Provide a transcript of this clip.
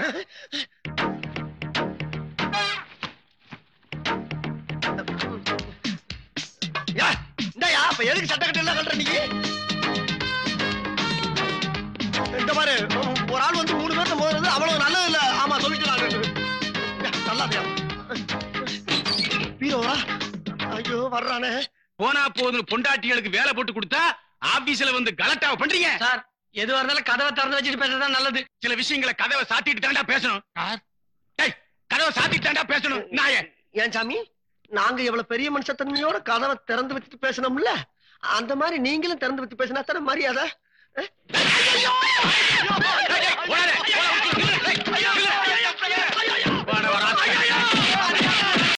யா, இந்தாயா, அப்ப எதுக்கு சட்டை கட்டு எல்லாம் கட்டுற நீ? இந்த பாரு, ஒரு ஆள் வந்து மூணு பேர்த்த மோதுறது அவ்வளவு நல்லது இல்ல. ஆமா, சொல்லிக்கலாம். யா, தள்ளாதயா. பீரோவா? ஐயோ, வர்றானே. போனா போதுன்னு பொண்டாட்டிகளுக்கு வேலை போட்டு கொடுத்தா ஆபீஸ்ல வந்து கலட்டாவ பண்றீங்க சார் எதுவா இருந்தாலும் கதவை திறந்து வச்சுட்டு பேசுறதா நல்லது சில விஷயங்களை கதவை சாத்திட்டு தாண்டா பேசணும் டேய், கதவை சாத்திட்டு தாண்டா பேசணும் நாய ஏன் சாமி நாங்க எவ்வளவு பெரிய மனுஷத்தன்மையோட கதவை திறந்து வச்சுட்டு பேசணும்ல அந்த மாதிரி நீங்களும் திறந்து வச்சு பேசினா தானே மரியாதை டேய், டேய், ஓடாத, ஓட, விட்டு,